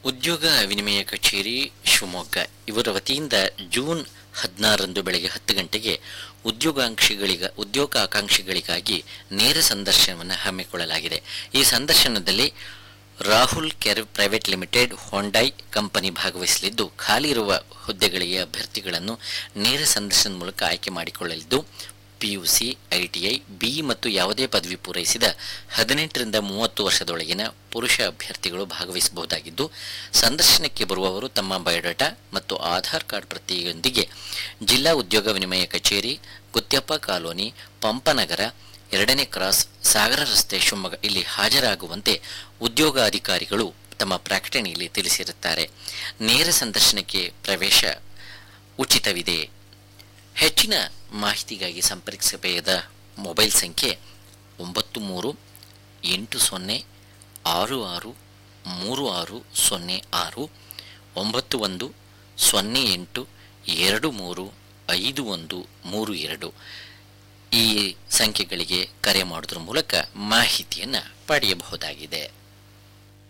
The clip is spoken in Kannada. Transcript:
ಉದ್ಯೋಗ ವಿನಿಮಯ ಕಚೇರಿ ಶಿವಮೊಗ್ಗ ಇವರ ವತಿಯಿಂದ ಜೂನ್ ಹದಿನಾರರಂದು ಬೆಳಗ್ಗೆ ಹತ್ತು ಗಂಟೆಗೆ ಉದ್ಯೋಗಾಂಕ್ಷಿಗಳಿಗ ಉದ್ಯೋಗಾಕಾಂಕ್ಷಿಗಳಿಗಾಗಿ ನೇರ ಸಂದರ್ಶನವನ್ನು ಹಮ್ಮಿಕೊಳ್ಳಲಾಗಿದೆ ಈ ಸಂದರ್ಶನದಲ್ಲಿ ರಾಹುಲ್ ಕೆರ್ ಪ್ರೈವೇಟ್ ಲಿಮಿಟೆಡ್ ಹೊಂಡೈ ಕಂಪನಿ ಭಾಗವಹಿಸಲಿದ್ದು ಖಾಲಿ ಇರುವ ಹುದ್ದೆಗಳಿಗೆ ಅಭ್ಯರ್ಥಿಗಳನ್ನು ನೇರ ಸಂದರ್ಶನದ ಮೂಲಕ ಆಯ್ಕೆ ಮಾಡಿಕೊಳ್ಳಲಿದ್ದು ಪಿಯುಸಿ ಐಟಿಐ ಬಿ ಮತ್ತು ಯಾವುದೇ ಪದವಿ ಪೂರೈಸಿದ ಹದಿನೆಂಟರಿಂದ ಮೂವತ್ತು ವರ್ಷದೊಳಗಿನ ಪುರುಷ ಅಭ್ಯರ್ಥಿಗಳು ಭಾಗವಹಿಸಬಹುದಾಗಿದ್ದು ಸಂದರ್ಶನಕ್ಕೆ ಬರುವವರು ತಮ್ಮ ಬಯೋಡಾಟಾ ಮತ್ತು ಆಧಾರ್ ಕಾರ್ಡ್ ಪ್ರತಿಯೊಂದಿಗೆ ಜಿಲ್ಲಾ ಉದ್ಯೋಗ ವಿನಿಮಯ ಕಚೇರಿ ಗುತ್ಯಪ್ಪ ಕಾಲೋನಿ ಪಂಪನಗರ ಎರಡನೇ ಕ್ರಾಸ್ ಸಾಗರ ರಸ್ತೆ ಶಿವಮೊಗ್ಗ ಇಲ್ಲಿ ಹಾಜರಾಗುವಂತೆ ಉದ್ಯೋಗ ಅಧಿಕಾರಿಗಳು ತಮ್ಮ ಪ್ರಕಟಣೆಯಲ್ಲಿ ತಿಳಿಸಿರುತ್ತಾರೆ ನೇರ ಸಂದರ್ಶನಕ್ಕೆ ಪ್ರವೇಶ ಉಚಿತವಿದೆ ಹೆಚ್ಚಿನ ಮಾಹಿತಿಗಾಗಿ ಸಂಪರ್ಕಿಸಬೇಕಾದ ಮೊಬೈಲ್ ಸಂಖ್ಯೆ ಒಂಬತ್ತು ಮೂರು ಎಂಟು ಸೊನ್ನೆ ಆರು ಆರು ಮೂರು ಆರು ಸೊನ್ನೆ ಆರು ಒಂಬತ್ತು ಒಂದು ಸೊನ್ನೆ ಎಂಟು ಎರಡು ಮೂರು ಐದು ಒಂದು ಮೂರು ಎರಡು ಈ ಸಂಖ್ಯೆಗಳಿಗೆ ಕರೆ ಮಾಡೋದ್ರ ಮೂಲಕ ಮಾಹಿತಿಯನ್ನು ಪಡೆಯಬಹುದಾಗಿದೆ